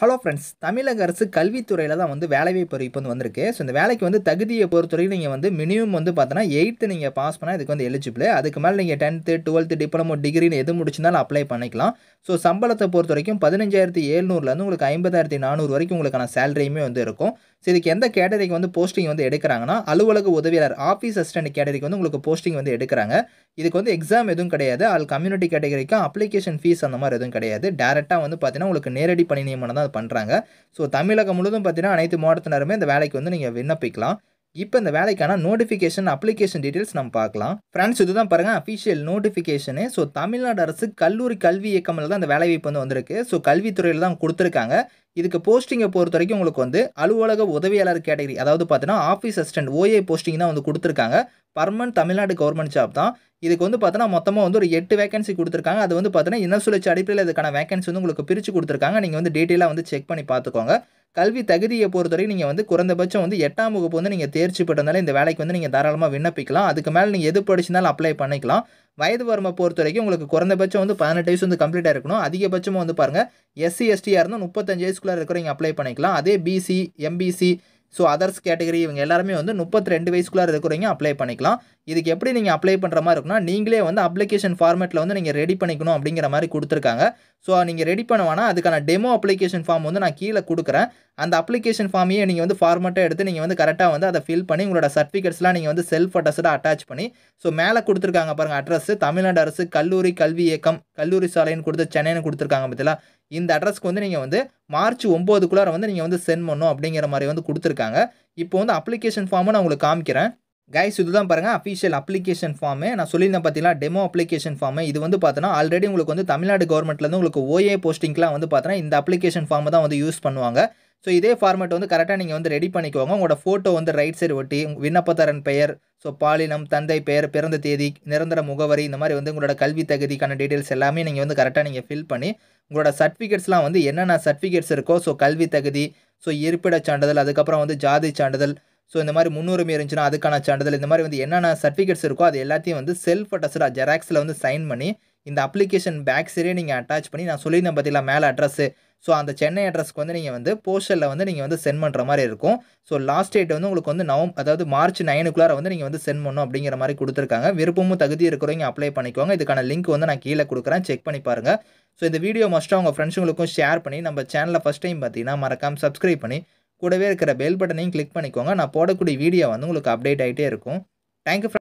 hello friends தமிழக அரசு கல்வித்துறையில் தான் வந்து வேலைவாய்ப்பு அறிவிப்பு வந்து வந்திருக்கு ஸோ இந்த வேலைக்கு வந்து தகுதியை பொறுத்தவரைக்கும் நீங்கள் வந்து மினிமம் வந்து பார்த்தோன்னா எயித்து நீங்கள் பாஸ் பண்ணால் இதுக்கு வந்து எலிஜிபிள் அதுக்கு மேலே நீங்கள் டென்த்து டுவெல்த்து டிப்ளமோ டிகிரின்னு எது முடிச்சிருந்தாலும் அப்ளை பண்ணிக்கலாம் ஸோ சம்பளத்தை பொறுத்த வரைக்கும் பதினஞ்சாயிரத்தி ஏழ்நூறுலேருந்து உங்களுக்கு ஐம்பதாயிரத்தி நானூறு வரைக்கும் உங்களுக்கான சேலரியுமே வந்து இருக்கும் ஸோ இதுக்கு எந்த கேட்டரிக்கு வந்து போஸ்டிங் வந்து எடுக்கிறாங்கன்னா அலுவலக உதவியாளர் ஆஃபீஸ் அசிஸ்டன்ட் கேட்டரிக்கு வந்து உங்களுக்கு போஸ்டிங் வந்து எடுக்கிறாங்க இதுக்கு வந்து எக்ஸாம் எதுவும் கிடையாது ஆல் கம்யூனிட்டி கேட்டகரிக்கும் அப்ளிகேஷன் ஃபீஸ் அந்த மாதிரி எதுவும் கிடையாது டேரெக்டாக வந்து பார்த்தீங்கன்னா உங்களுக்கு நேரடி பணி நியமனம் தான் அது பண்ணுறாங்க ஸோ தமிழகம் முழுவதும் பார்த்தீங்கன்னா அனைத்து மாவட்டத்தினருமே இந்த வேலைக்கு வந்து நீங்கள் விண்ணப்பிக்கலாம் இப்போ இந்த வேலைக்கான நோட்டிஃபிகேஷன் அப்ளிகேஷன் டீட்டெயில்ஸ் நம்ம பார்க்கலாம் ஃப்ரெண்ட்ஸ் இதுதான் பாருங்கள் அஃபிஷியல் நோட்டிஃபிகேஷனு ஸோ தமிழ்நாடு அரசு கல்லூரி கல்வி இயக்கமில் தான் இந்த வேலைவாய்ப்பு வந்து வந்திருக்கு ஸோ கல்வித்துறையில் தான் கொடுத்துருக்காங்க இதுக்கு போஸ்டிங்கை பொறுத்த வரைக்கும் உங்களுக்கு வந்து அலுவலக உதவியாளர் கேட்டகரி அதாவது பார்த்தீங்கன்னா ஆஃபீஸ் அசிஸ்டன்ட் ஓஏ போஸ்டிங் தான் வந்து கொடுத்துருக்காங்க பர்மனன்ட் தமிழ்நாடு கவர்மெண்ட் ஜாப் தான் இதுக்கு வந்து பார்த்தோன்னா மொத்தமாக வந்து ஒரு எட்டு வேகன்சி கொடுத்துருக்காங்க அது வந்து பார்த்தீங்கன்னா இன்னும் சுழற்சி அடிப்படையில் இதுக்கான வேகன்சி வந்து உங்களுக்கு பிரித்து கொடுத்துருக்காங்க நீங்கள் வந்து டீட்டெயிலாக வந்து செக் பண்ணி பார்த்துக்கோங்க கல்வி தகுதியை பொறுத்தவரை நீங்கள் வந்து குறைந்தபட்சம் வந்து எட்டாம் வகுப்பு வந்து நீங்கள் தேர்ச்சி பெற்றிருந்தாலும் இந்த வேலைக்கு வந்து நீங்கள் தாராளமாக விண்ணப்பிக்கலாம் அதுக்கு மேலே நீங்கள் எது படிச்சிருந்தாலும் அப்ளை பண்ணிக்கலாம் வயது வரம்பை பொறுத்த வரைக்கும் உங்களுக்கு குறைந்தபட்சம் வந்து பதினெட்டு வயசு வந்து கம்ப்ளீட்டாக இருக்கணும் அதிகபட்சமாக வந்து பாருங்கள் எஸ்சி எஸ்டியாக இருந்தால் முப்பத்தஞ்சு வயசுக்குள்ளே இருக்கிறவங்க அப்ளை பண்ணிக்கலாம் அதே BC MBC so others category இவங்க எல்லாருமே வந்து முப்பத்தி ரெண்டு வயசுக்குள்ளே இருக்கிறவங்க அப்ளை பண்ணிக்கலாம் இதுக்கு எப்படி நீங்கள் அப்ளை பண்ணுற மாதிரி இருக்குன்னா நீங்களே வந்து அப்ளிகேஷன் ஃபார்மேட்டில் வந்து நீங்கள் ரெடி பண்ணிக்கணும் அப்படிங்கிற மாதிரி கொடுத்துருக்காங்க ஸோ நீங்கள் ரெடி பண்ண வேணால் அதுக்கான டெமோ அப்ளிகேஷன் ஃபார்ம் வந்து நான் கீழே கொடுக்குறேன் அந்த அப்ளிகேஷன் ஃபார்மையே நீங்கள் வந்து ஃபார்மேட்டாக எடுத்து நீங்கள் வந்து கரெக்டாக வந்து அதை ஃபில் பண்ணி உங்களோட சர்டிஃபிகேட்ஸ்லாம் நீங்கள் வந்து செல்ஃப் அட்டஸ்டாக அட்டாச் பண்ணி ஸோ மேலே கொடுத்துருக்காங்க பாருங்கள் அட்ரஸ் தமிழ்நாடு அரசு கல்லூரி கல்வி இயக்கம் கல்லூரி சாலைன்னு கொடுத்து சென்னைன்னு கொடுத்துருக்காங்க பார்த்தீங்களா இந்த அட்ரஸ்க்கு வந்து நீங்கள் வந்து மார்ச் ஒம்போதுக்குள்ளார வந்து நீங்கள் வந்து சென்ட் பண்ணணும் அப்படிங்கிற மாதிரி வந்து கொடுத்துருக்காங்க இப்போ வந்து அப்ளிகேஷன் ஃபார்மை நான் உங்களுக்கு காமிக்கிறேன் கைஸ் இதுதான் பாருங்கள் அஃபிஷியல் அப்ளிகேஷன் ஃபார்மு நான் சொல்லியிருந்தேன் பார்த்தீங்கன்னா டெமோ அப்ளிகேஷன் ஃபார்மு இது வந்து பார்த்தோன்னா ஆல்ரெடி உங்களுக்கு வந்து தமிழ்நாடு கவர்மெண்ட்லேருந்து உங்களுக்கு ஓஏ போஸ்டிங்லாம் வந்து பார்த்தோன்னா இந்த அப்ளிகேஷன் ஃபார்மை தான் வந்து யூஸ் பண்ணுவாங்க ஸோ இதே ஃபார்மேட் வந்து கரெக்டாக நீங்கள் வந்து ரெடி பண்ணிக்கோங்க உங்களோட ஃபோட்டோ வந்து ரைட் சைடு ஒட்டி விண்ணப்பத்தரன் பெயர் ஸோ பாலினம் தந்தை பெயர் பிறந்த தேதி நிரந்தர முகவரி இந்த மாதிரி வந்து உங்களோட கல்வி தகுதிக்கான டீட்டெயில்ஸ் எல்லாமே நீங்கள் வந்து கரெக்டாக நீங்கள் ஃபில் பண்ணி உங்களோட சர்டிஃபிகேட்ஸ்லாம் வந்து என்னென்ன சர்டிஃபிகேட்ஸ் இருக்கோ ஸோ கல்வி தகுதி ஸோ இருப்பிடச் சான்றிதழ் அதுக்கப்புறம் வந்து ஜாதி சான்றிதழ் ஸோ இந்த மாதிரி முன்னுரிமை இருந்துச்சுன்னா அதுக்கான சான்றிதழ் இந்த மாதிரி வந்து என்னென்ன சர்டிஃபிகேட்ஸ் இருக்கோ அது எல்லாத்தையும் வந்து செல்ஃப் அட்டஸ்டாக ஜெராக்ஸில் வந்து சைன் பண்ணி இந்த அப்ளிகேஷன் பேக் சைடே நீங்கள் அட்டாச் பண்ணி நான் சொல்லியிருந்தேன் பார்த்தீங்களா மேலே அட்ரஸ்ஸு ஸோ அந்த சென்னை அட்ரஸ்க்கு வந்து நீங்கள் வந்து போஸ்டலில் வந்து நீங்கள் வந்து சென்ட் பண்ணுற மாதிரி இருக்கும் ஸோ லாஸ்ட் டேட் வந்து உங்களுக்கு வந்து நவம் அதாவது மார்ச் நைனுக்குள்ளார வந்து நீங்கள் வந்து சென்ட் பண்ணணும் அப்படிங்கிற மாதிரி கொடுத்துருக்காங்க விருப்பமும் தகுதி இருக்கிறவங்க அப்ளை பண்ணிக்கோங்க இதுக்கான லிங்க் வந்து நான் கீழே கொடுக்குறேன் செக் பண்ணி பாருங்கள் ஸோ இந்த வீடியோ மஸ்ட்டாக உங்கள் ஃப்ரெண்ட்ஸுங்களுக்கும் ஷேர் பண்ணி நம்ம சேனலில் ஃபஸ்ட் டைம் பார்த்தீங்கன்னா மறக்காமல் சப்ஸ்கிரைப் பண்ணி கூடவே இருக்கிற பெல் பட்டனையும் கிளிக் பண்ணிக்கோங்க நான் போடக்கூடிய வீடியோ வந்து உங்களுக்கு அப்டேட் ஆகிட்டே இருக்கும் தேங்க்யூ